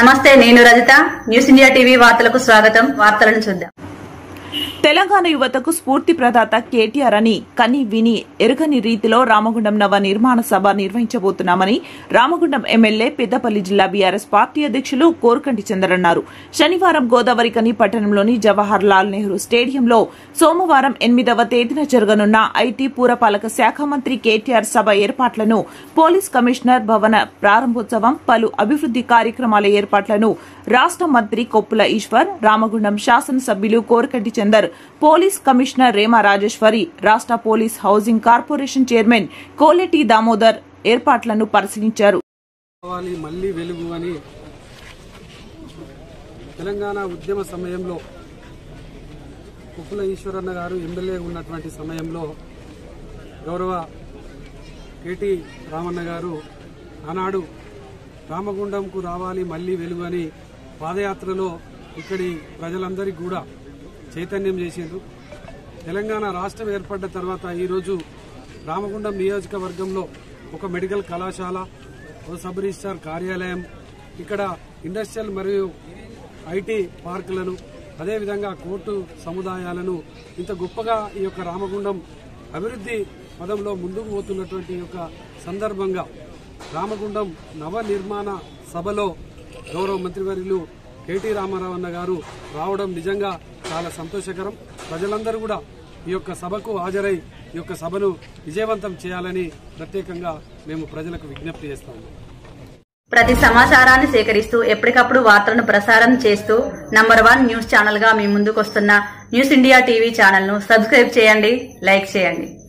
నమస్తే నేను Rajitha news India TV వార్తలకు స్వాగతం వార్తలను చూద్దాం తెలంగాణ యువతకు స్ఫూర్తి ప్రదాత కేటీఆర్ అని కని విని ఎరుగని రీతిలో రామగుండం నవ నిర్మాణ సభ నిర్వహించబోతున్నామని రామగుండం ఎమ్మెల్యే పెద్దపల్లి జిల్లా బీఆర్ఎస్ పార్టీ అధ్యక్షులు కోరుకంటి చందర్ అన్నారు శనివారం గోదావరి కని పట్టణంలోని జవహర్ లాల్ నెహ్రూ స్టేడియంలో సోమవారం ఎనిమిదవ తేదీన జరగనున్న ఐటీ పురపాలక శాఖ మంత్రి కేటీఆర్ సభ ఏర్పాట్లను పోలీస్ కమిషనర్ భవన ప్రారంభోత్సవం పలు అభివృద్ది కార్యక్రమాల ఏర్పాట్లను రాష్ట మంత్రి కొప్పుల ఈశ్వర్ రామగుండం శాసనసభ్యులు కోరకంటి చందర్ పోలీస్ కమిషనర్ రేమా రాజేశ్వరి రాష్ట police housing corporation chairman Koleti Damodar ఏర్పాట్లను పరిశీలించారు కావాలి మళ్ళీ వెలుగు అని తెలంగాణ ఉద్యమ సమయంలో కుప్పుల ఈశ్వరన్న గారు ఎమ్మెల్యే ఉన్నటువంటి సమయంలో గౌరవ కేటీ రామన్న గారు ఆనాడు రామగుండంకు రావాలి మళ్ళీ వెలుగు అని పాదయాత్రలో ఇక్కడి ప్రజలందరికీ కూడా చైతన్యం చేసిండ్రు తెలంగాణ రాష్ట్రం ఏర్పడ్డ తర్వాత ఈరోజు రామగుండం నియోజకవర్గంలో ఒక మెడికల్ కళాశాల ఓ సబ్ రిజిస్టార్ కార్యాలయం ఇక్కడ ఇండస్ట్రియల్ మరియు ఐటీ పార్కులను అదేవిధంగా కోర్టు సముదాయాలను ఇంత గొప్పగా ఈ యొక్క రామగుండం అభివృద్ధి పదంలో ముందుకు పోతున్నటువంటి ఈ యొక్క సందర్భంగా రామగుండం నవ నిర్మాణ సభలో గౌరవ మంత్రివర్యులు కేటీ రామారావు అన్న గారు రావడం నిజంగా చాలా సంతోషకరం ప్రజలందరూ కూడా ఈ యొక్క సభకు హాజరై ఈ యొక్క సభను విజయవంతం చేయాలని ప్రత్యేకంగా మేము ప్రజలకు విజ్ఞప్తి చేస్తాము ప్రతి సమాచారాన్ని సేకరిస్తూ ఎప్పటికప్పుడు వార్తలను ప్రసారం చేస్తూ నంబర్ వన్ న్యూస్ ఛానల్ గా మీ ముందుకొస్తున్న న్యూస్ ఇండియా టీవీ ఛానల్ ను సబ్స్క్రైబ్ చేయండి లైక్ చేయండి